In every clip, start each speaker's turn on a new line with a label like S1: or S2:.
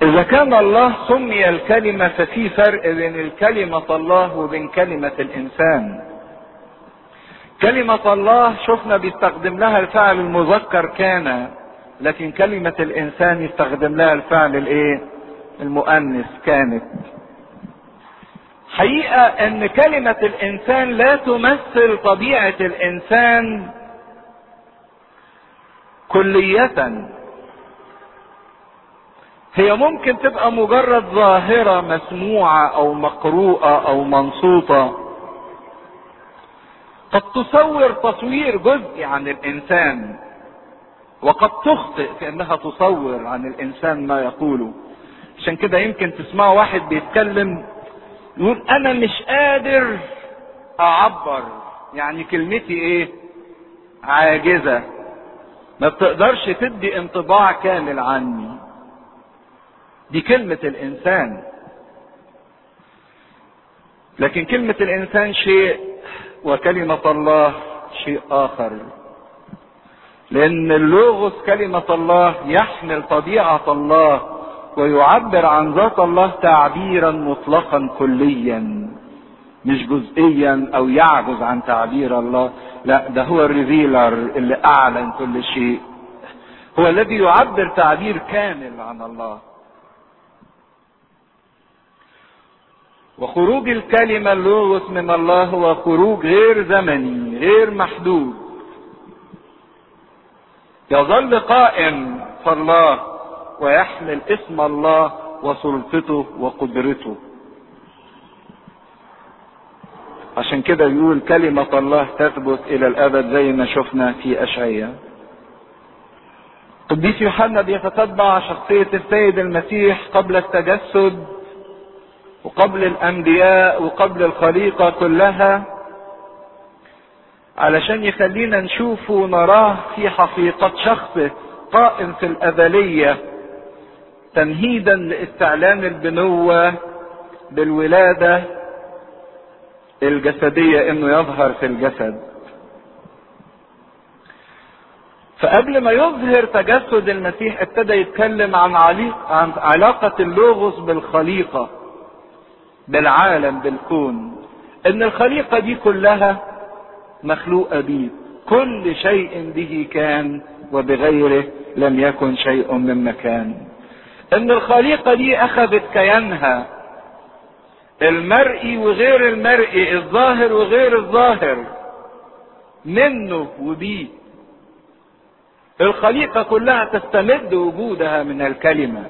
S1: اذا كان الله سمي الكلمة ففي فرق بين الكلمة الله وبين كلمة الانسان كلمة الله شفنا بيستخدم لها الفعل المذكر كان لكن كلمة الانسان يستخدم لها الفعل الايه المؤنث كانت حقيقة ان كلمة الانسان لا تمثل طبيعة الانسان كلية هي ممكن تبقى مجرد ظاهرة مسموعة او مقروءة او منصوطة قد تصور تصوير جزئي عن الانسان وقد تخطئ في انها تصور عن الانسان ما يقوله عشان كده يمكن تسمعوا واحد بيتكلم يقول انا مش قادر اعبر يعني كلمتي ايه عاجزة ما بتقدرش تدي انطباع كامل عني دي كلمة الانسان لكن كلمة الانسان شيء وكلمة الله شيء اخر لان اللوغوس كلمة الله يحمل طبيعة الله ويعبر عن ذات الله تعبيرا مطلقا كليا مش جزئيا او يعجز عن تعبير الله لا ده هو الريفيلر اللي اعلن كل شيء هو الذي يعبر تعبير كامل عن الله وخروج الكلمة اللوغوس من الله هو خروج غير زمني غير محدود يظل قائم فالله ويحمل اسم الله وسلطته وقدرته عشان كده يقول كلمة الله تثبت إلى الأبد زي ما شفنا في أشعية قديس يوحنا بيتتبع شخصية السيد المسيح قبل التجسد وقبل الأنبياء وقبل الخليقة كلها علشان يخلينا نشوفه ونراه في حقيقة شخصه قائم في الأزلية تمهيدا لاستعلان البنوة بالولادة الجسدية انه يظهر في الجسد فقبل ما يظهر تجسد المسيح ابتدى يتكلم عن, عليق عن علاقة اللوغوس بالخليقة بالعالم بالكون ان الخليقة دي كلها مخلوقة بيه كل شيء به كان وبغيره لم يكن شيء مما كان ان الخليقة دي اخذت كيانها المرئي وغير المرئي الظاهر وغير الظاهر منه وبيه الخليقة كلها تستمد وجودها من الكلمة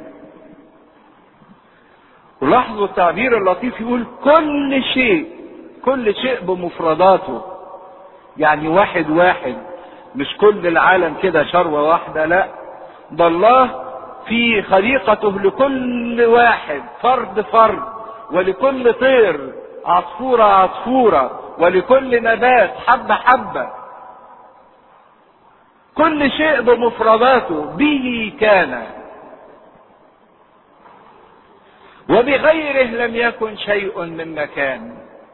S1: ولاحظوا التعبير اللطيف يقول كل شيء كل شيء بمفرداته يعني واحد واحد مش كل العالم كده شروة واحدة لا ده الله في خليقته لكل واحد فرد فرد ولكل طير عصفورة عصفورة ولكل نبات حبة حبة كل شيء بمفرداته به كان وبغيره لم يكن شيء مما كان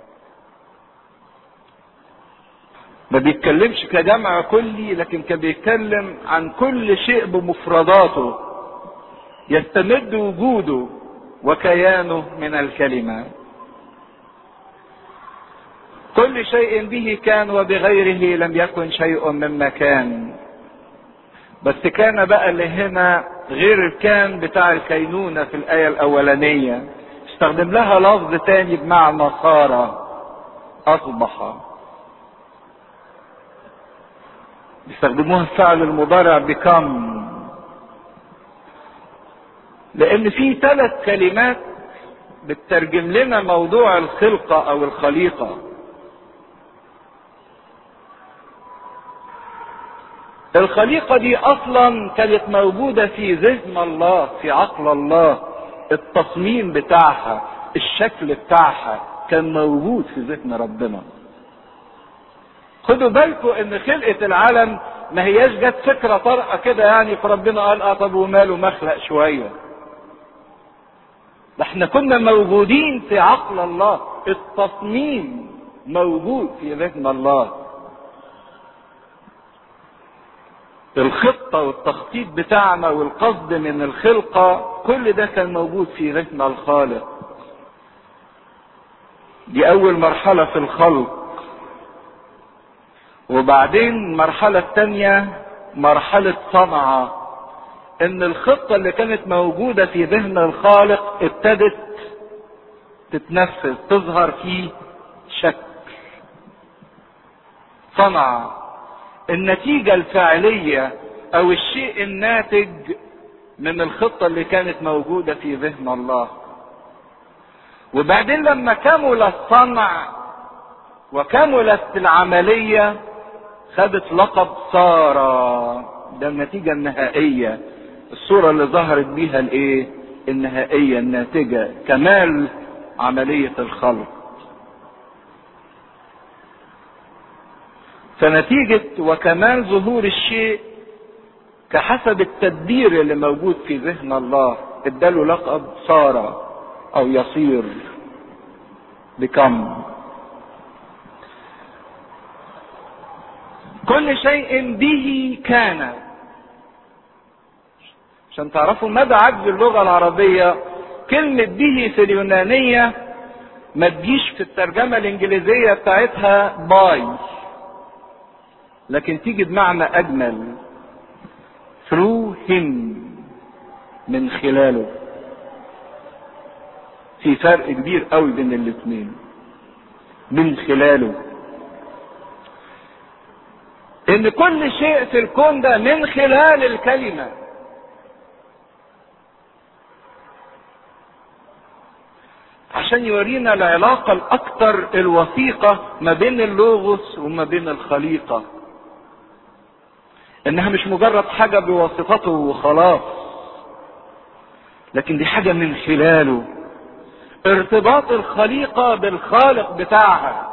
S1: ما بيتكلمش كجمع كلي لكن كان بيتكلم عن كل شيء بمفرداته يستمد وجوده وكيانه من الكلمة كل شيء به كان وبغيره لم يكن شيء مما كان بس كان بقى اللي هنا غير الكان بتاع الكينونة في الآية الأولانية استخدم لها لفظ تاني بمعنى صار أصبح بيستخدموها الفعل المضارع بكم لان في ثلاث كلمات بتترجم لنا موضوع الخلقة او الخليقة الخليقة دي اصلا كانت موجودة في ذهن الله في عقل الله التصميم بتاعها الشكل بتاعها كان موجود في ذهن ربنا خدوا بالكم ان خلقة العالم ما هياش جت فكرة طارئة كده يعني فربنا قال اه طب وماله مخلق شوية ده احنا كنا موجودين في عقل الله التصميم موجود في ذهن الله الخطة والتخطيط بتاعنا والقصد من الخلقة كل ده كان موجود في ذهن الخالق دي أول مرحلة في الخلق وبعدين المرحلة الثانية مرحلة صنعة ان الخطة اللي كانت موجودة في ذهن الخالق ابتدت تتنفذ تظهر في شكل صنع النتيجة الفعلية او الشيء الناتج من الخطة اللي كانت موجودة في ذهن الله وبعدين لما كمل الصنع وكملت العملية خدت لقب سارة ده النتيجة النهائية الصورة اللي ظهرت بيها الايه النهائية الناتجة كمال عملية الخلق فنتيجة وكمال ظهور الشيء كحسب التدبير اللي موجود في ذهن الله اداله لقب صار او يصير بكم كل شيء به كان عشان تعرفوا مدى عجز اللغة العربية كلمة به في اليونانية ما تجيش في الترجمة الإنجليزية بتاعتها باي لكن تيجي بمعنى أجمل through him من خلاله في فرق كبير قوي بين الاثنين من خلاله ان كل شيء في الكون ده من خلال الكلمه عشان يورينا العلاقه الاكثر الوثيقه ما بين اللوغوس وما بين الخليقه انها مش مجرد حاجه بواسطته وخلاص لكن دي حاجه من خلاله ارتباط الخليقه بالخالق بتاعها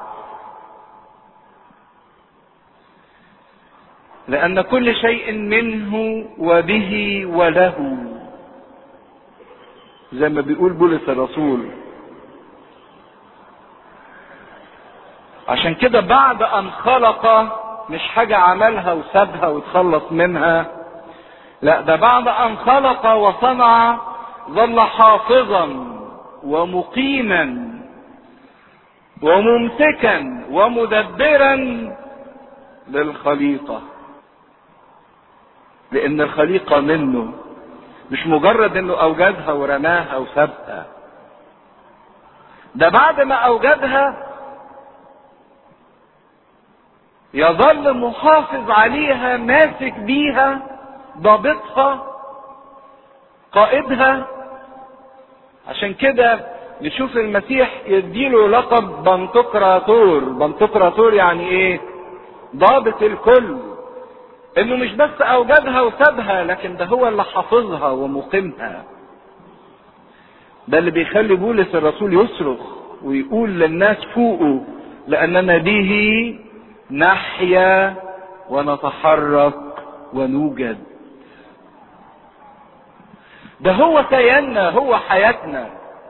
S1: لأن كل شيء منه وبه وله زي ما بيقول بولس الرسول عشان كده بعد أن خلق مش حاجة عملها وسابها وتخلص منها لا ده بعد أن خلق وصنع ظل حافظا ومقيما وممسكا ومدبرا للخليقه لان الخليقة منه مش مجرد انه اوجدها ورماها وسابها ده بعد ما اوجدها يظل محافظ عليها ماسك بيها ضابطها قائدها عشان كده نشوف المسيح يديله لقب بنتقراطور بنتقراطور يعني ايه ضابط الكل انه مش بس اوجدها وسابها لكن ده هو اللي حافظها ومقيمها ده اللي بيخلي بولس الرسول يصرخ ويقول للناس فوقوا لاننا به نحيا ونتحرك ونوجد ده هو كياننا هو حياتنا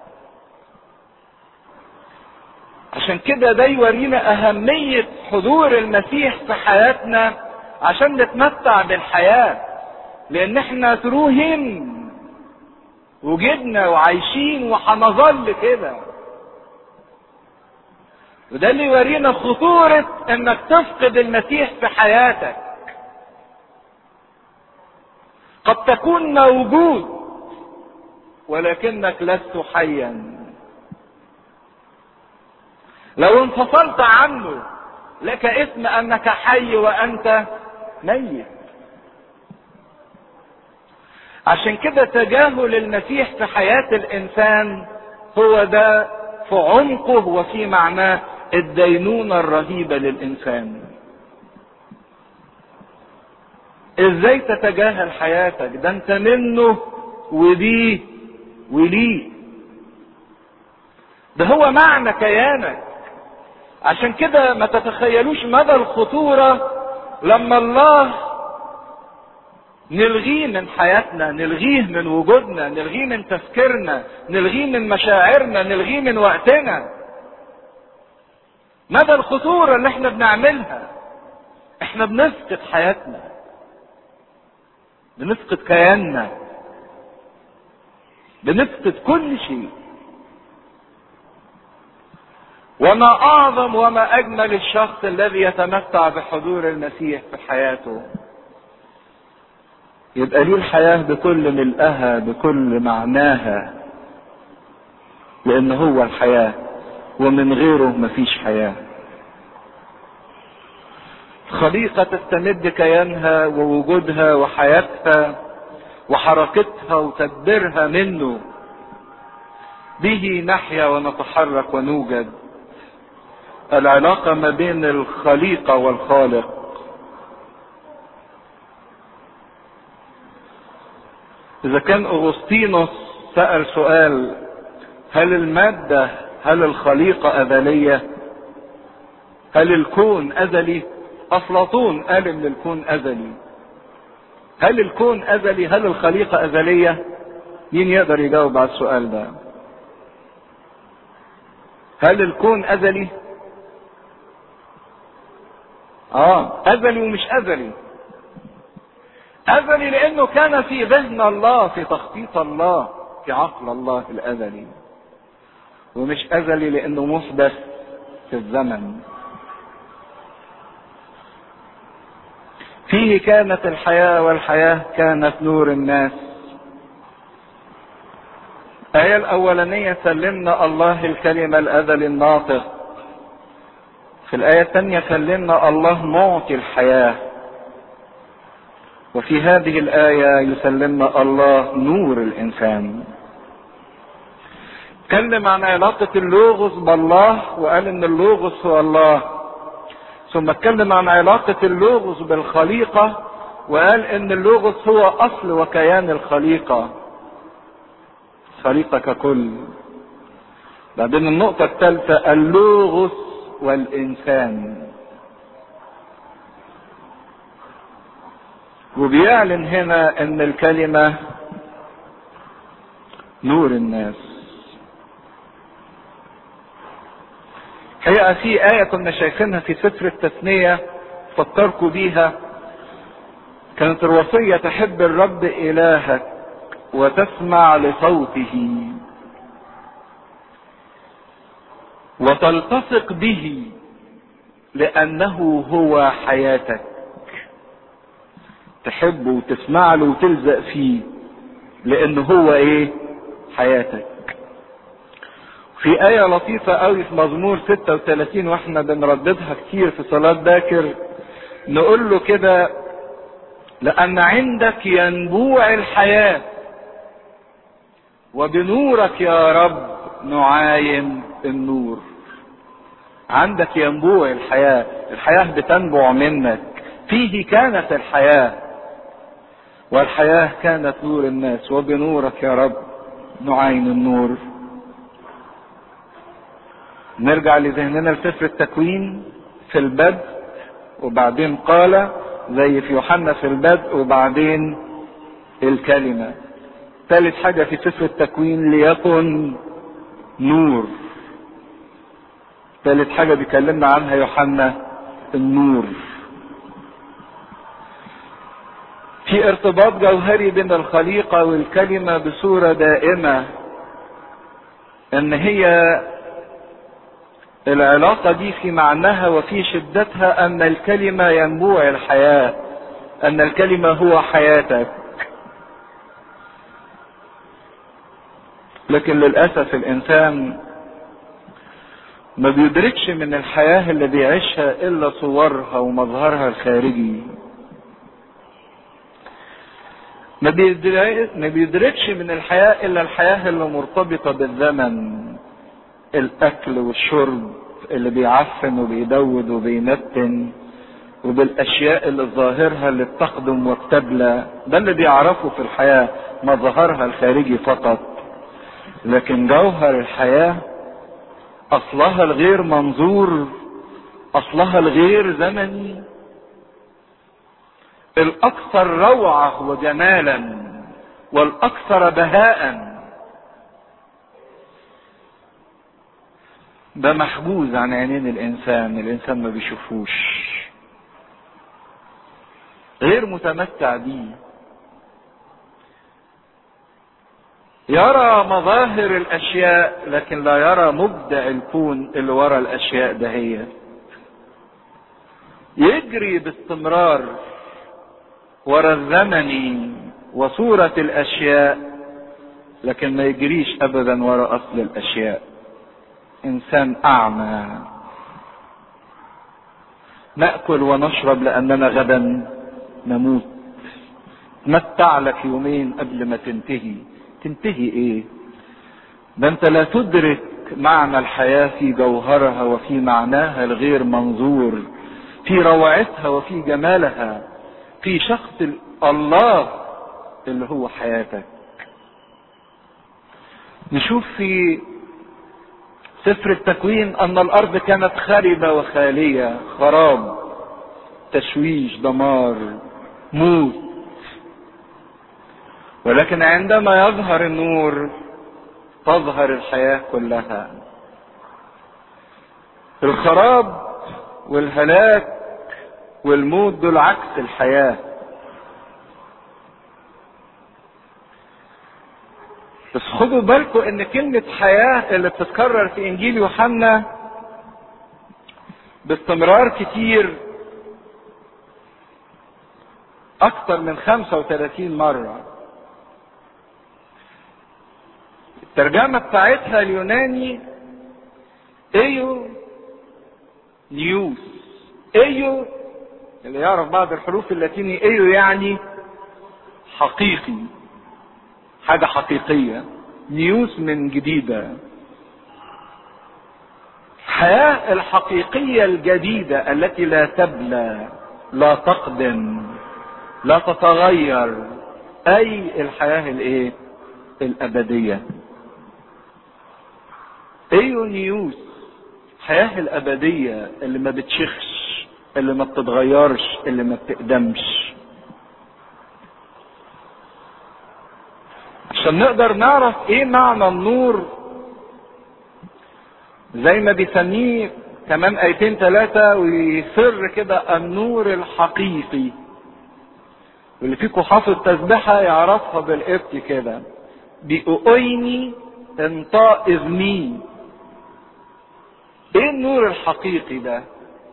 S1: عشان كده ده يورينا اهمية حضور المسيح في حياتنا عشان نتمتع بالحياة لان احنا تروهم وجدنا وعايشين وهنظل كده وده اللي يورينا خطورة انك تفقد المسيح في حياتك قد تكون موجود ولكنك لست حيا لو انفصلت عنه لك اسم انك حي وانت ميت عشان كده تجاهل المسيح في حياة الانسان هو ده في عمقه وفي معناه الدينونة الرهيبة للانسان ازاي تتجاهل حياتك ده انت منه وديه وليه ده هو معنى كيانك عشان كده ما تتخيلوش مدى الخطورة لما الله نلغيه من حياتنا نلغيه من وجودنا نلغيه من تفكيرنا نلغيه من مشاعرنا نلغيه من وقتنا مدى الخطورة اللي احنا بنعملها احنا بنفقد حياتنا بنفقد كياننا بنفقد كل شيء وما اعظم وما اجمل الشخص الذي يتمتع بحضور المسيح في حياته يبقى ليه الحياة بكل ملئها بكل معناها لان هو الحياة ومن غيره مفيش حياة خليقة تستمد كيانها ووجودها وحياتها وحركتها وتدبيرها منه به نحيا ونتحرك ونوجد العلاقة ما بين الخليقة والخالق إذا كان أغسطينوس سأل سؤال هل المادة هل الخليقة أزلية؟ هل الكون أزلي؟ أفلاطون قال إن الكون أزلي. هل الكون أزلي؟ هل الخليقة أزلية؟ مين يقدر يجاوب على السؤال ده؟ هل الكون أزلي؟ آه أزلي ومش أزلي. أزلي لأنه كان في ذهن الله في تخطيط الله في عقل الله الأزلي. ومش أزلي لأنه محدث في الزمن. فيه كانت الحياة والحياة كانت نور الناس. الآية الأولانية سلمنا الله الكلمة الأزلي الناطق. في الآية الثانية سلمنا الله معطي الحياة. وفي هذه الآية يسلمنا الله نور الإنسان. اتكلم عن علاقة اللوغوس بالله وقال ان اللوغوس هو الله ثم اتكلم عن علاقة اللوغوس بالخليقة وقال ان اللوغوس هو اصل وكيان الخليقة الخليقة ككل بعدين النقطة الثالثة اللوغوس والإنسان وبيعلن هنا ان الكلمة نور الناس حقيقة في آية كنا شايفينها في سفر التثنية فكركم بيها كانت الوصية تحب الرب إلهك وتسمع لصوته وتلتصق به لأنه هو حياتك تحبه وتسمع له وتلزق فيه لأنه هو إيه حياتك في آية لطيفة قوي في مزمور 36 واحنا بنرددها كتير في صلاة باكر نقول له كده لأن عندك ينبوع الحياة وبنورك يا رب نعاين النور عندك ينبوع الحياة الحياة بتنبع منك فيه كانت الحياة والحياة كانت نور الناس وبنورك يا رب نعاين النور نرجع لذهننا لسفر التكوين في البدء وبعدين قال زي في يوحنا في البدء وبعدين الكلمة ثالث حاجة في سفر التكوين ليكن نور ثالث حاجة بيكلمنا عنها يوحنا النور في ارتباط جوهري بين الخليقة والكلمة بصورة دائمة ان هي العلاقة دي في معناها وفي شدتها ان الكلمة ينبوع الحياة ان الكلمة هو حياتك لكن للأسف الإنسان ما بيدركش من الحياة اللي بيعيشها إلا صورها ومظهرها الخارجي ما بيدركش من الحياة إلا الحياة اللي مرتبطة بالزمن الأكل والشرب اللي بيعفن وبيدود وبينتن وبالأشياء اللي ظاهرها اللي بتقدم وبتبلى ده اللي بيعرفه في الحياة مظهرها الخارجي فقط لكن جوهر الحياة أصلها الغير منظور أصلها الغير زمني الأكثر روعة وجمالا والأكثر بهاء ده محجوز عن عينين الإنسان الإنسان ما بيشوفوش غير متمتع بيه يرى مظاهر الاشياء لكن لا يرى مبدع الكون اللي ورا الاشياء دهيت يجري باستمرار ورا الزمن وصورة الاشياء لكن ما يجريش ابدا ورا اصل الاشياء انسان اعمى ناكل ونشرب لاننا غدا نموت تمتع لك يومين قبل ما تنتهي تنتهي ايه ده انت لا تدرك معنى الحياة في جوهرها وفي معناها الغير منظور في روعتها وفي جمالها في شخص الله اللي هو حياتك نشوف في سفر التكوين ان الارض كانت خربة وخالية خراب تشويش دمار موت ولكن عندما يظهر النور تظهر الحياة كلها الخراب والهلاك والموت دول عكس الحياة بس خدوا بالكم ان كلمة حياة اللي بتتكرر في انجيل يوحنا باستمرار كتير اكتر من 35 مرة الترجمة بتاعتها اليوناني ايو نيوس ايو اللي يعرف بعض الحروف اللاتيني ايو يعني حقيقي حاجة حقيقية نيوس من جديدة الحياة الحقيقية الجديدة التي لا تبلى لا تقدم لا تتغير اي الحياة الايه الابدية ايو نيوس الحياة الابدية اللي ما بتشخش اللي ما بتتغيرش اللي ما بتقدمش عشان نقدر نعرف ايه معنى النور زي ما بيسميه كمان ايتين ثلاثة ويصر كده النور الحقيقي واللي فيكم حافظ تسبحة يعرفها بالقبط كده بأؤيني انطاء اذني ايه النور الحقيقي ده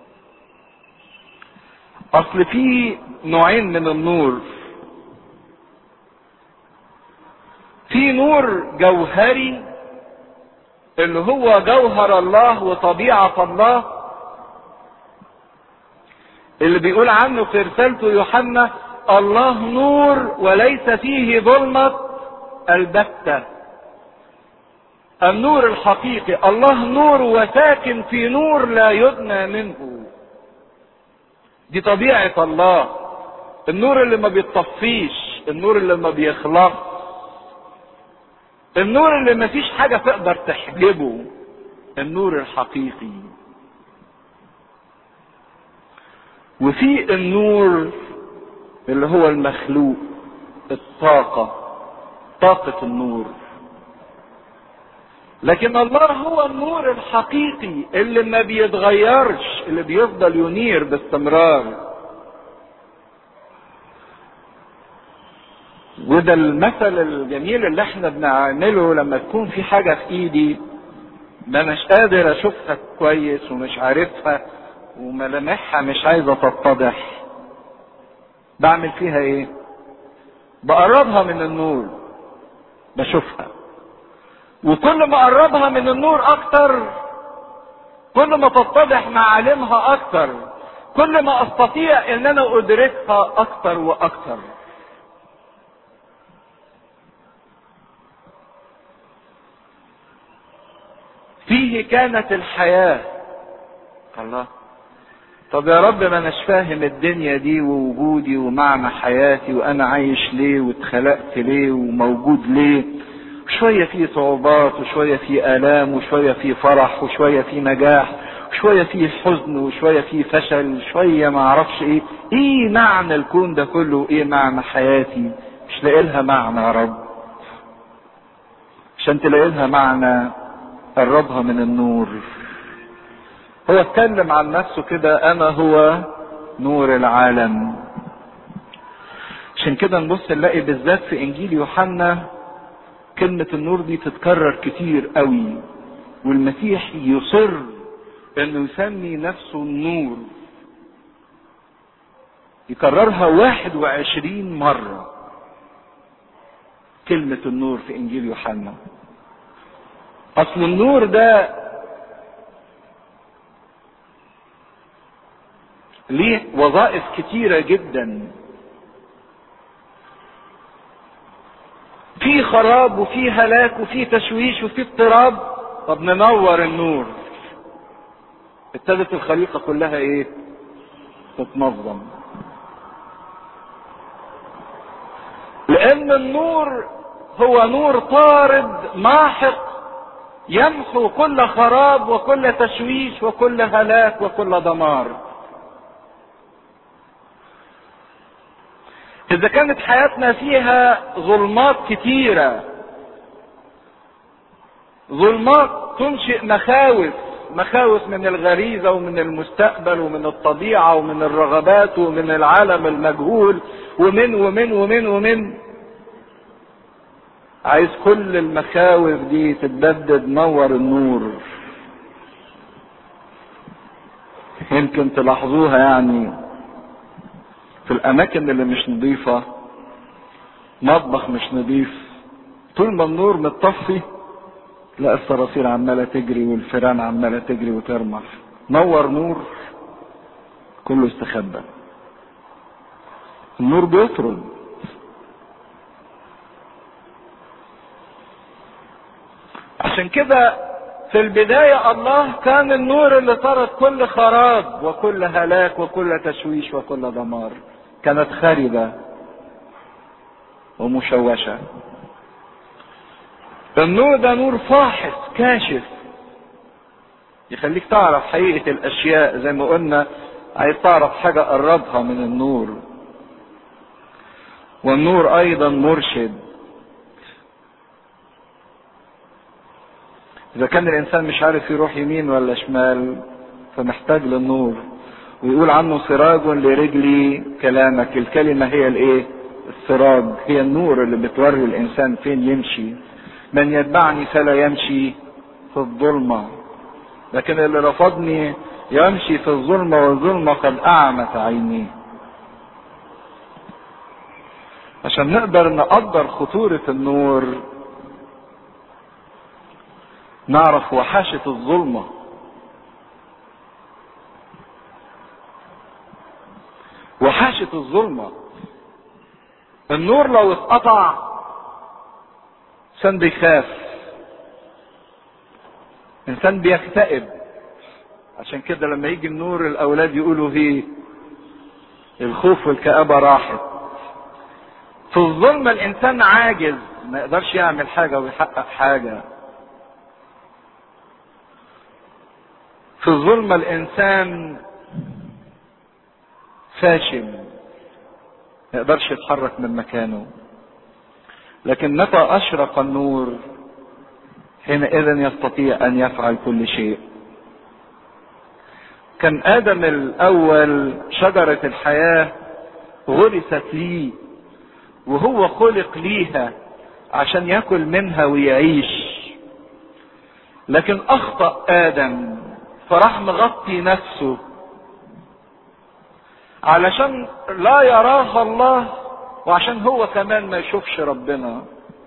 S1: اصل في نوعين من النور في نور جوهري اللي هو جوهر الله وطبيعة الله اللي بيقول عنه في رسالته يوحنا الله نور وليس فيه ظلمة البتة النور الحقيقي الله نور وساكن في نور لا يدنى منه دي طبيعة الله النور اللي ما بيطفيش النور اللي ما بيخلص النور اللي ما فيش حاجة تقدر تحجبه النور الحقيقي وفي النور اللي هو المخلوق الطاقة طاقة النور لكن الله هو النور الحقيقي اللي ما بيتغيرش اللي بيفضل ينير باستمرار وده المثل الجميل اللي احنا بنعمله لما تكون في حاجة في ايدي ما مش قادر اشوفها كويس ومش عارفها وملامحها مش عايزة تتضح بعمل فيها ايه بقربها من النور بشوفها وكل ما اقربها من النور اكتر كل ما تتضح معالمها اكتر كل ما استطيع ان انا ادركها اكتر واكتر فيه كانت الحياة الله طب يا رب ما اناش فاهم الدنيا دي ووجودي ومعنى حياتي وانا عايش ليه واتخلقت ليه وموجود ليه شوية فيه صعوبات وشوية فيه آلام وشوية فيه فرح وشوية فيه نجاح وشوية فيه حزن وشوية فيه فشل شوية ما اعرفش ايه ايه معنى الكون ده كله ايه معنى حياتي مش لاقي لها معنى يا رب عشان تلاقي لها معنى قربها من النور هو اتكلم عن نفسه كده انا هو نور العالم عشان كده نبص نلاقي بالذات في انجيل يوحنا كلمة النور دي تتكرر كتير قوي والمسيح يصر انه يسمي نفسه النور يكررها واحد وعشرين مرة كلمة النور في انجيل يوحنا اصل النور ده ليه وظائف كتيرة جدا في خراب وفي هلاك وفي تشويش وفي اضطراب طب ننور النور ابتدت الخليقة كلها ايه تتنظم لان النور هو نور طارد ماحق يمحو كل خراب وكل تشويش وكل هلاك وكل دمار اذا كانت حياتنا فيها ظلمات كتيرة ظلمات تنشئ مخاوف مخاوف من الغريزة ومن المستقبل ومن الطبيعة ومن الرغبات ومن العالم المجهول ومن ومن ومن ومن عايز كل المخاوف دي تتبدد نور النور يمكن تلاحظوها يعني في الاماكن اللي مش نظيفة مطبخ مش نظيف طول ما النور متطفي لا الصراصير عمالة تجري والفيران عمالة تجري وترمح نور نور كله استخبى النور بيطرد عشان كده في البداية الله كان النور اللي طرد كل خراب وكل هلاك وكل تشويش وكل دمار كانت خاربة ومشوشة النور ده نور فاحص كاشف يخليك تعرف حقيقة الأشياء زي ما قلنا عايز تعرف حاجة قربها من النور والنور أيضا مرشد إذا كان الإنسان مش عارف يروح يمين ولا شمال فمحتاج للنور ويقول عنه سراج لرجلي كلامك الكلمة هي الإيه؟ السراج هي النور اللي بتوري الإنسان فين يمشي من يتبعني فلا يمشي في الظلمة لكن اللي رفضني يمشي في الظلمة والظلمة قد أعمت عينيه عشان نقدر نقدر خطورة النور نعرف وحاشة الظلمة وحاشة الظلمة النور لو اتقطع انسان بيخاف انسان بيكتئب عشان كده لما يجي النور الاولاد يقولوا ايه الخوف والكآبة راحت في الظلمة الانسان عاجز ما يقدرش يعمل حاجة ويحقق حاجة في الظلمة الانسان فاشل ما يقدرش يتحرك من مكانه لكن متى اشرق النور حينئذ يستطيع ان يفعل كل شيء كان ادم الاول شجرة الحياة غرست ليه وهو خلق ليها عشان ياكل منها ويعيش لكن اخطأ ادم فراح مغطي نفسه علشان لا يراها الله وعشان هو كمان ما يشوفش ربنا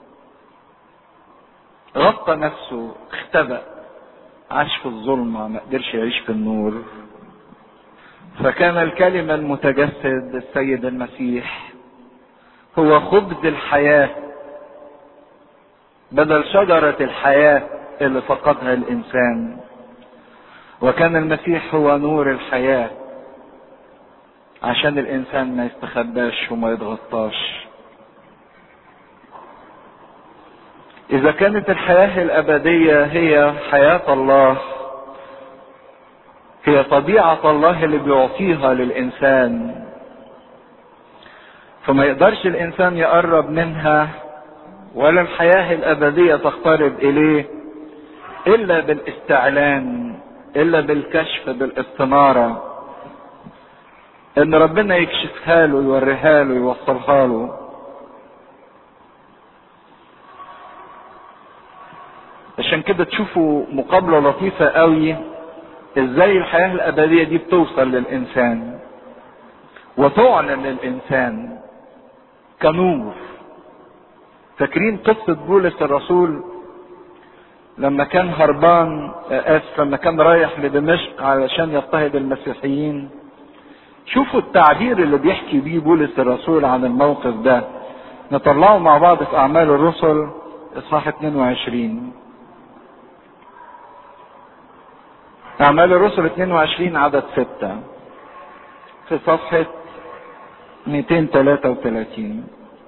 S1: غطى نفسه اختبأ عاش في الظلمة ما قدرش يعيش في النور فكان الكلمة المتجسد السيد المسيح هو خبز الحياة بدل شجرة الحياة اللي فقدها الإنسان وكان المسيح هو نور الحياة عشان الإنسان ما يستخباش وما يتغطاش إذا كانت الحياة الأبدية هي حياة الله هي طبيعة الله اللي بيعطيها للإنسان فما يقدرش الإنسان يقرب منها ولا الحياة الأبدية تقترب إليه إلا بالاستعلان إلا بالكشف بالاستنارة إن ربنا يكشفها له يوريها له يوصلها له عشان كده تشوفوا مقابلة لطيفة قوي ازاي الحياة الابدية دي بتوصل للانسان وتعلن للانسان كنور فاكرين قصة بولس الرسول لما كان هربان اسف لما كان رايح لدمشق علشان يضطهد المسيحيين شوفوا التعبير اللي بيحكي بيه بولس الرسول عن الموقف ده نطلعه مع بعض في اعمال الرسل اصحاح 22 اعمال الرسل 22 عدد 6 في صفحة 233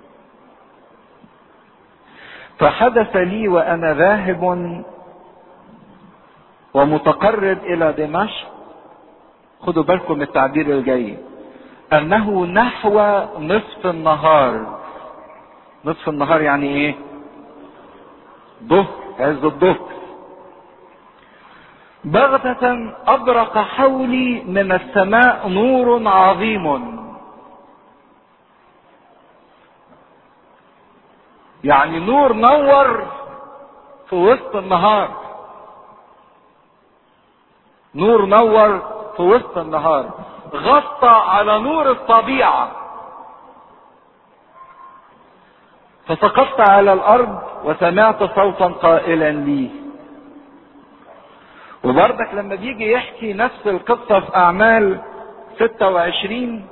S1: فحدث لي وانا ذاهب ومتقرب الى دمشق خدوا بالكم من التعبير الجاي انه نحو نصف النهار نصف النهار يعني ايه ظهر عز الظهر بغتة أبرق حولي من السماء نور عظيم يعني نور نور في وسط النهار نور نور في وسط النهار غطى على نور الطبيعة فسقطت على الأرض وسمعت صوتا قائلا لي وبرضك لما بيجي يحكي نفس القصة في أعمال 26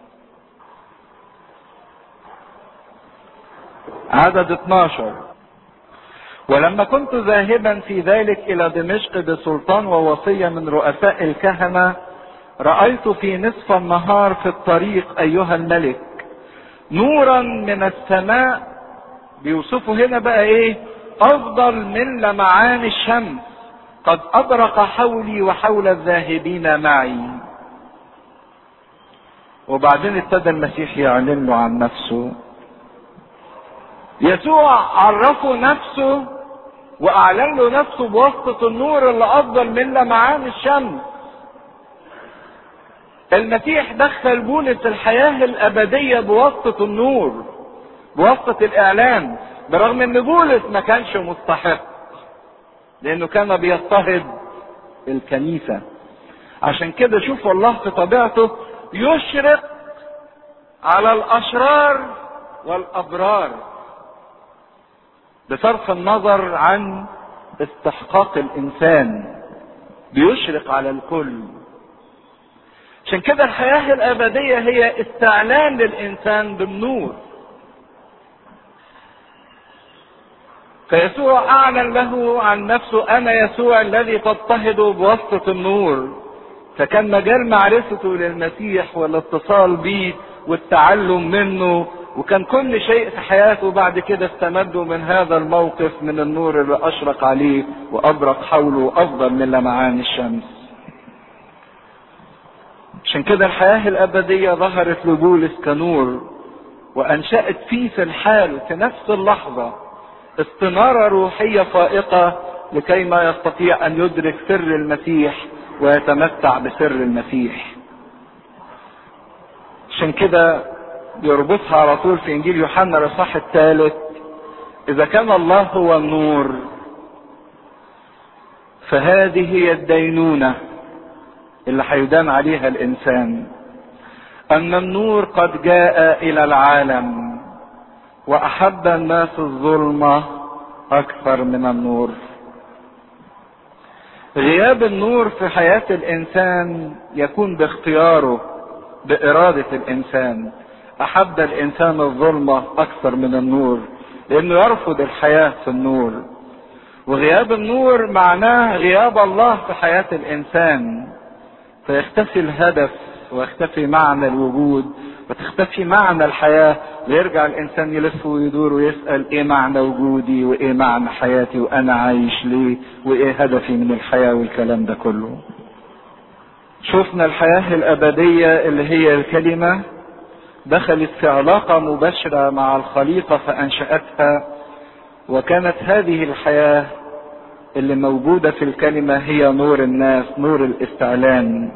S1: عدد 12 ولما كنت ذاهبا في ذلك إلى دمشق بسلطان ووصية من رؤساء الكهنة رأيت في نصف النهار في الطريق أيها الملك نورا من السماء بيوصفوا هنا بقى ايه افضل من لمعان الشمس قد أبرق حولي وحول الذاهبين معي وبعدين ابتدى المسيح يعلن له عن نفسه يسوع عرفه نفسه واعلن له نفسه بواسطة النور اللي افضل من لمعان الشمس المسيح دخل بولس الحياة الابدية بواسطة النور بواسطة الاعلان برغم ان بولس ما كانش مستحق لانه كان بيضطهد الكنيسة عشان كده شوف الله في طبيعته يشرق على الاشرار والابرار بصرف النظر عن استحقاق الانسان بيشرق على الكل عشان كده الحياة الابدية هي استعلان للانسان بالنور فيسوع اعلن له عن نفسه انا يسوع الذي تضطهد بواسطة النور فكان مجال معرفته للمسيح والاتصال به والتعلم منه وكان كل شيء في حياته بعد كده استمدوا من هذا الموقف من النور اللي اشرق عليه وابرق حوله افضل من لمعان الشمس عشان كده الحياة الابدية ظهرت لبولس كنور وانشأت فيه في الحال في نفس اللحظة استنارة روحية فائقة لكي ما يستطيع ان يدرك سر المسيح ويتمتع بسر المسيح عشان كده يربطها على طول في انجيل يوحنا الاصحاح الثالث اذا كان الله هو النور فهذه هي الدينونه اللي هيدان عليها الانسان ان النور قد جاء الى العالم واحب الناس الظلمه اكثر من النور غياب النور في حياه الانسان يكون باختياره باراده الانسان احب الانسان الظلمه اكثر من النور لانه يرفض الحياه في النور وغياب النور معناه غياب الله في حياه الانسان فيختفي الهدف ويختفي معنى الوجود وتختفي معنى الحياة ويرجع الإنسان يلف ويدور ويسأل إيه معنى وجودي وإيه معنى حياتي وأنا عايش ليه وإيه هدفي من الحياة والكلام ده كله شفنا الحياة الأبدية اللي هي الكلمة دخلت في علاقة مباشرة مع الخليقة فأنشأتها وكانت هذه الحياة اللي موجودة في الكلمة هي نور الناس نور الاستعلان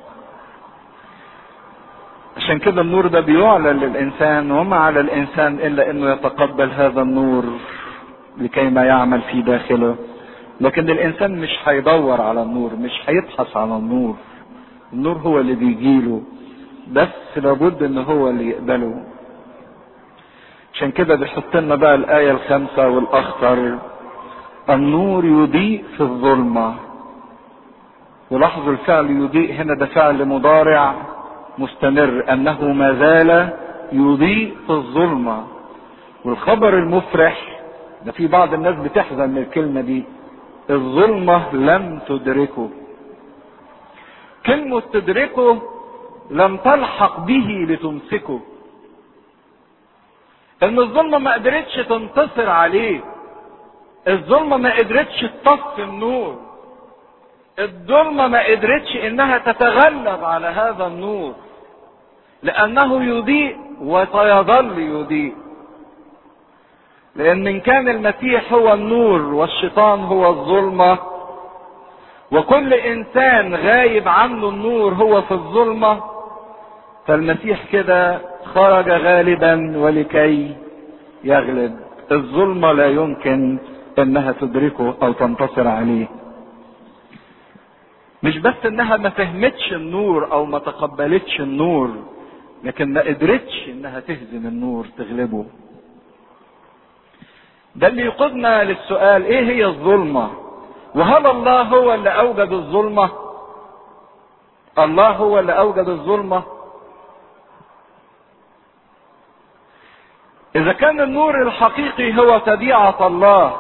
S1: عشان كده النور ده بيعلن للإنسان وما على الإنسان إلا إنه يتقبل هذا النور لكي ما يعمل في داخله لكن الانسان مش هيدور على النور مش هيبحث على النور النور هو اللي بيجيله بس لابد ان هو اللي يقبله عشان كده بيحط لنا بقى الآية الخامسة والأخطر النور يضيء في الظلمة ولاحظوا الفعل يضيء هنا ده فعل مضارع مستمر أنه ما زال يضيء في الظلمة والخبر المفرح ده في بعض الناس بتحزن من الكلمة دي الظلمة لم تدركه كلمة تدركه لم تلحق به لتمسكه ان الظلمة ما قدرتش تنتصر عليه الظلمة ما قدرتش تطفي النور الظلمة ما قدرتش انها تتغلب على هذا النور لانه يضيء وسيظل يضيء لان ان كان المسيح هو النور والشيطان هو الظلمة وكل انسان غايب عنه النور هو في الظلمة فالمسيح كده خرج غالبا ولكي يغلب الظلمة لا يمكن انها تدركه او تنتصر عليه مش بس انها ما فهمتش النور او ما تقبلتش النور لكن ما قدرتش انها تهزم النور تغلبه ده اللي يقودنا للسؤال ايه هي الظلمة وهل الله هو اللي اوجد الظلمة الله هو اللي اوجد الظلمه إذا كان النور الحقيقي هو طبيعة الله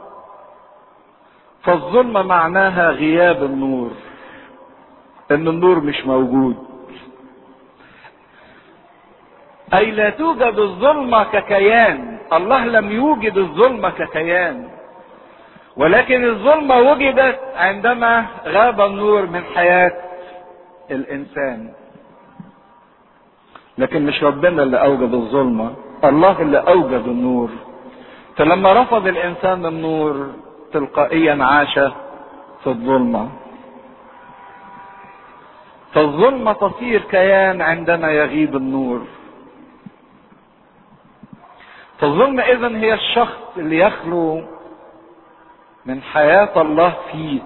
S1: فالظلمة معناها غياب النور إن النور مش موجود أي لا توجد الظلمة ككيان الله لم يوجد الظلمة ككيان ولكن الظلمة وجدت عندما غاب النور من حياة الإنسان لكن مش ربنا اللي أوجد الظلمة الله اللي اوجد النور فلما رفض الانسان النور تلقائيا عاش في الظلمه فالظلمه تصير كيان عندما يغيب النور فالظلمه اذا هي الشخص اللي يخلو من حياه الله فيه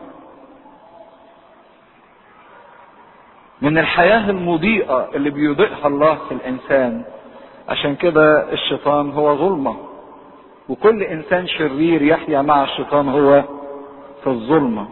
S1: من الحياه المضيئه اللي بيضيئها الله في الانسان عشان كده الشيطان هو ظلمة وكل انسان شرير يحيا مع الشيطان هو في الظلمة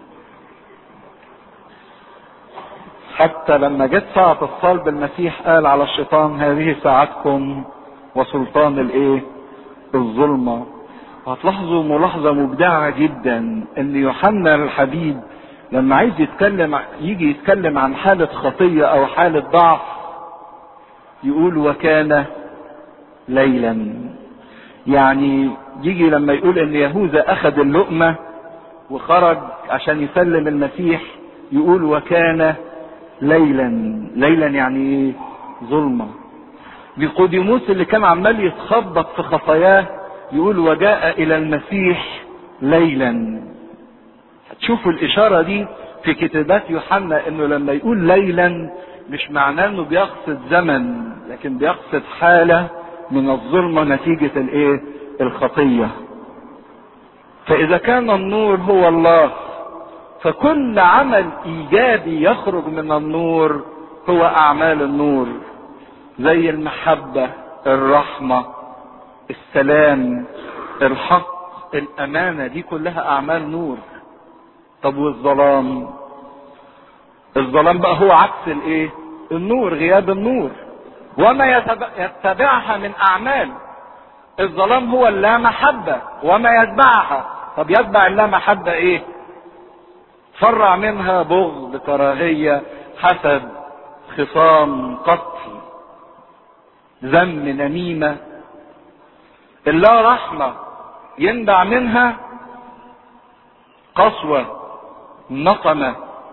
S1: حتى لما جت ساعة الصلب المسيح قال على الشيطان هذه ساعتكم وسلطان الايه الظلمة هتلاحظوا ملاحظة مبدعة جدا ان يوحنا الحبيب لما عايز يتكلم يجي يتكلم عن حالة خطية او حالة ضعف يقول وكان ليلا يعني يجي لما يقول ان يهوذا اخذ اللقمة وخرج عشان يسلم المسيح يقول وكان ليلا ليلا يعني ايه ظلمة نيقوديموس اللي كان عمال يتخبط في خطاياه يقول وجاء الى المسيح ليلا هتشوفوا الاشارة دي في كتابات يوحنا انه لما يقول ليلا مش معناه انه بيقصد زمن لكن بيقصد حالة من الظلمة نتيجة الايه الخطية فاذا كان النور هو الله فكل عمل ايجابي يخرج من النور هو اعمال النور زي المحبة الرحمة السلام الحق الامانة دي كلها اعمال نور طب والظلام الظلام بقى هو عكس الايه النور غياب النور وما يتبعها من اعمال الظلام هو اللا محبة وما يتبعها طب يتبع اللا محبة ايه فرع منها بغض كراهية حسد خصام قتل ذم نميمة اللا رحمة ينبع منها قسوة نقمة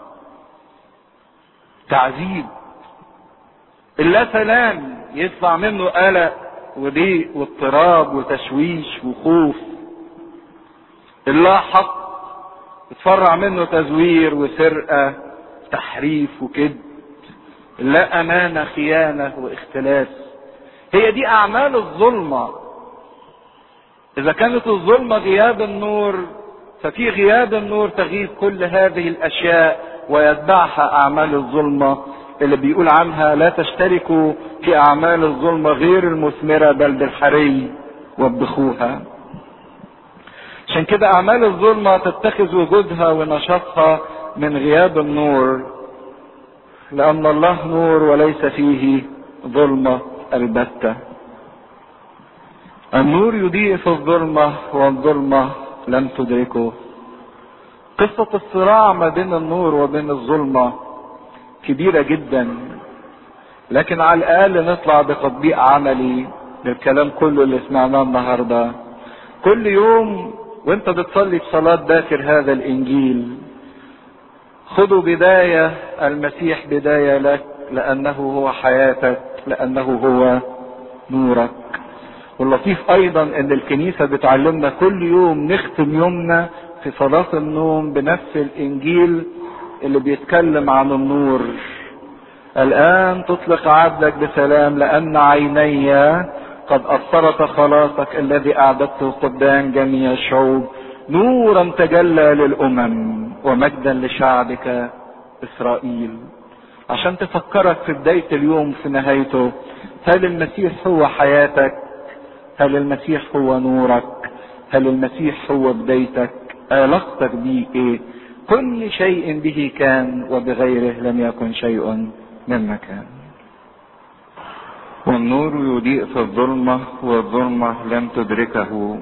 S1: تعذيب اللا سلام يطلع منه قلق وضيق واضطراب وتشويش وخوف اللا حق يتفرع منه تزوير وسرقة تحريف وكذب لا أمانة خيانة واختلاس هي دي أعمال الظلمة إذا كانت الظلمة غياب النور ففي غياب النور تغيب كل هذه الاشياء ويتبعها اعمال الظلمه اللي بيقول عنها لا تشتركوا في اعمال الظلمه غير المثمره بل بالحري وبخوها عشان كده اعمال الظلمه تتخذ وجودها ونشاطها من غياب النور لان الله نور وليس فيه ظلمه البته النور يضيء في الظلمه والظلمه لم تدركه قصه الصراع ما بين النور وبين الظلمه كبيره جدا لكن على الاقل نطلع بتطبيق عملي للكلام كله اللي سمعناه النهارده كل يوم وانت بتصلي بصلاة باكر هذا الانجيل خذوا بداية المسيح بداية لك لانه هو حياتك لانه هو نورك واللطيف ايضا ان الكنيسة بتعلمنا كل يوم نختم يومنا في صلاة النوم بنفس الانجيل اللي بيتكلم عن النور الان تطلق عبدك بسلام لان عيني قد أبصرت خلاصك الذي أعددته قدام جميع الشعوب نورا تجلى للأمم ومجدا لشعبك إسرائيل عشان تفكرك في بداية اليوم في نهايته هل المسيح هو حياتك هل المسيح هو نورك هل المسيح هو بدايتك علاقتك بيه ايه كل شيء به كان وبغيره لم يكن شيء مما كان والنور يضيء في الظلمة والظلمة لم تدركه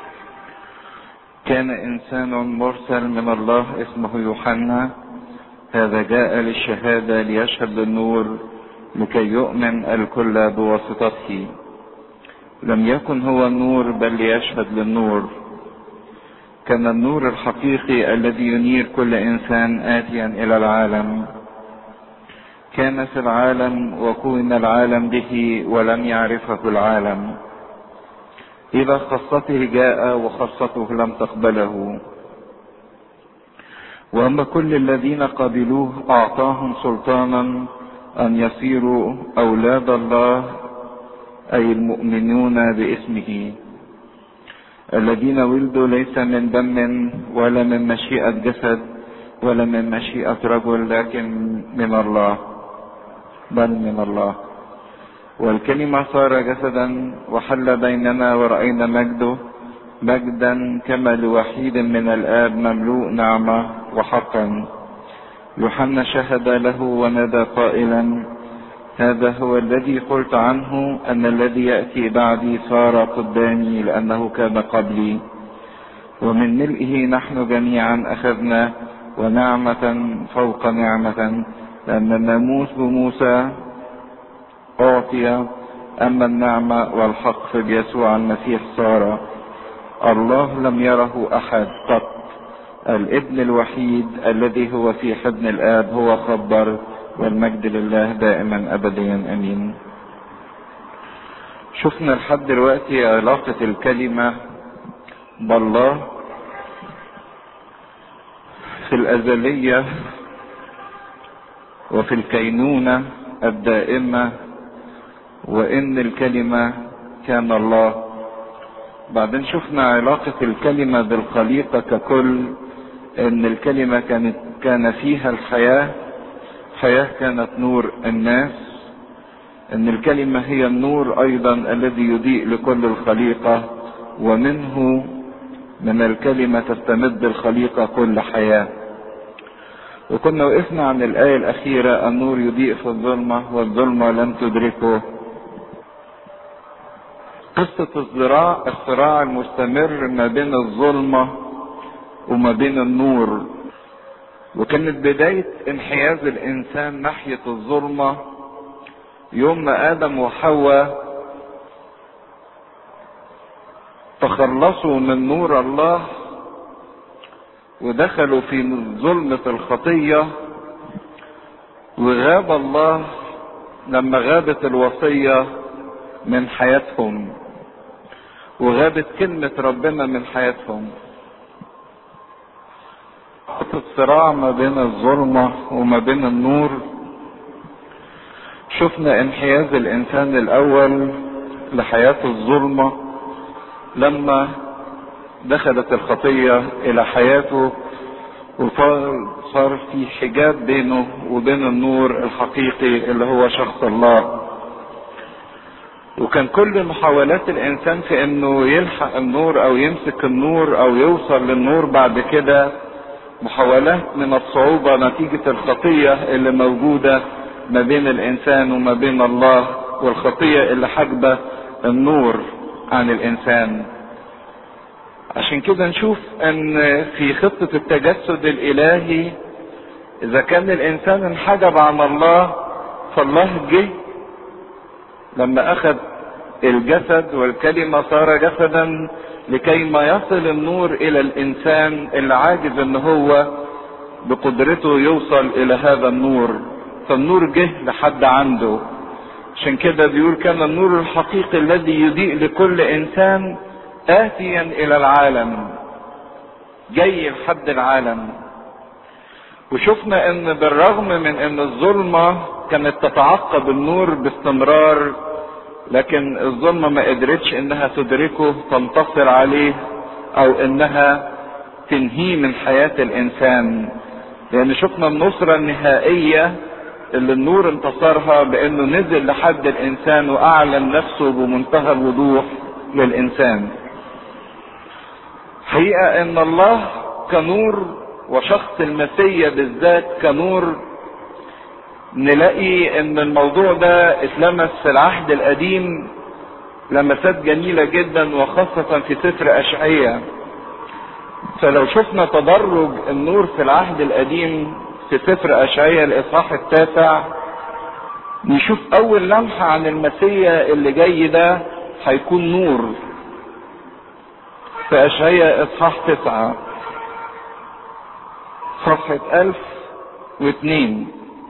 S1: كان إنسان مرسل من الله اسمه يوحنا هذا جاء للشهادة ليشهد للنور لكي يؤمن الكل بواسطته لم يكن هو النور بل ليشهد للنور كان النور الحقيقي الذي ينير كل إنسان آتيا إلى العالم كان في العالم وكون العالم به ولم يعرفه العالم إذا خاصته جاء وخاصته لم تقبله وأما كل الذين قبلوه أعطاهم سلطانا أن يصيروا أولاد الله أي المؤمنون باسمه الذين ولدوا ليس من دم ولا من مشيئة جسد ولا من مشيئة رجل لكن من الله بل من الله والكلمة صار جسدا وحل بيننا ورأينا مجده مجدا كما لوحيد من الآب مملوء نعمة وحقا يوحنا شهد له ونادى قائلا هذا هو الذي قلت عنه أن الذي يأتي بعدي صار قدامي لأنه كان قبلي ومن ملئه نحن جميعا أخذنا ونعمة فوق نعمة لأن الناموس بموسى أعطي أما النعمة والحق في بيسوع المسيح صار الله لم يره أحد قط الابن الوحيد الذي هو في حضن الآب هو خبر والمجد لله دائما أبديا أمين شفنا لحد دلوقتي علاقة الكلمة بالله في الأزلية وفي الكينونة الدائمة وإن الكلمة كان الله بعدين شفنا علاقة الكلمة بالخليقة ككل إن الكلمة كانت كان فيها الحياة حياة كانت نور الناس إن الكلمة هي النور أيضا الذي يضيء لكل الخليقة ومنه من الكلمة تستمد الخليقة كل حياة وكنا وقفنا عن الآية الأخيرة النور يضيء في الظلمة والظلمة لم تدركه قصة الصراع الصراع المستمر ما بين الظلمة وما بين النور وكانت بداية انحياز الإنسان ناحية الظلمة يوم ما آدم وحواء تخلصوا من نور الله ودخلوا في ظلمة الخطية وغاب الله لما غابت الوصية من حياتهم وغابت كلمة ربنا من حياتهم الصراع ما بين الظلمة وما بين النور شفنا انحياز الانسان الاول لحياة الظلمة لما دخلت الخطية الى حياته وصار في حجاب بينه وبين النور الحقيقي اللي هو شخص الله وكان كل محاولات الانسان في انه يلحق النور او يمسك النور او يوصل للنور بعد كده محاولات من الصعوبة نتيجة الخطية اللي موجودة ما بين الانسان وما بين الله والخطية اللي حاجبة النور عن الانسان عشان كده نشوف ان في خطة التجسد الالهي اذا كان الانسان انحجب عن الله فالله جه لما اخذ الجسد والكلمة صار جسدا لكي ما يصل النور الى الانسان اللي عاجز ان هو بقدرته يوصل الى هذا النور فالنور جه لحد عنده عشان كده بيقول كان النور الحقيقي الذي يضيء لكل انسان آتيا إلى العالم جاي لحد العالم وشفنا ان بالرغم من ان الظلمة كانت تتعقب النور باستمرار لكن الظلمة ما قدرتش انها تدركه تنتصر عليه او انها تنهيه من حياة الانسان لان شفنا النصرة النهائية اللي النور انتصرها بانه نزل لحد الانسان واعلن نفسه بمنتهى الوضوح للانسان حقيقة ان الله كنور وشخص المسيا بالذات كنور نلاقي ان الموضوع ده اتلمس في العهد القديم لمسات جميلة جدا وخاصة في سفر اشعية فلو شفنا تدرج النور في العهد القديم في سفر اشعية الاصحاح التاسع نشوف اول لمحة عن المسيا اللي جاي ده هيكون نور في أشعية إصحاح تسعة صفحة ألف واثنين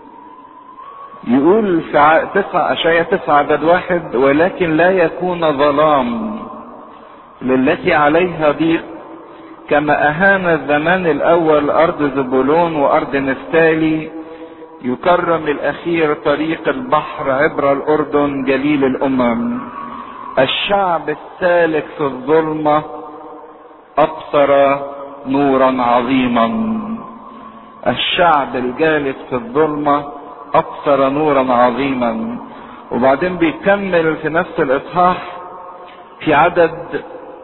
S1: يقول في تسعة أشعية تسعة عدد واحد ولكن لا يكون ظلام للتي عليها ضيق كما أهان الزمان الأول أرض زبولون وأرض نفتالي يكرم الأخير طريق البحر عبر الأردن جليل الأمم الشعب السالك في الظلمه ابصر نورا عظيما الشعب الجالس في الظلمة ابصر نورا عظيما وبعدين بيكمل في نفس الاصحاح في عدد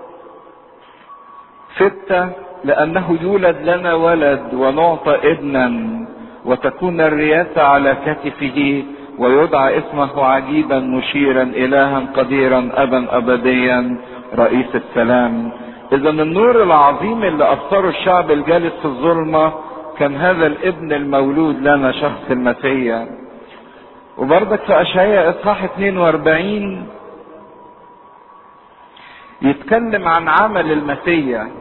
S1: ستة لانه يولد لنا ولد ونعطى ابنا وتكون الرياسة على كتفه ويدعى اسمه عجيبا مشيرا الها قديرا ابا ابديا رئيس السلام اذا النور العظيم اللي ابصره الشعب الجالس في الظلمة كان هذا الابن المولود لنا شخص المسيح وبرضك في اشعياء اصحاح 42 يتكلم عن عمل المسيح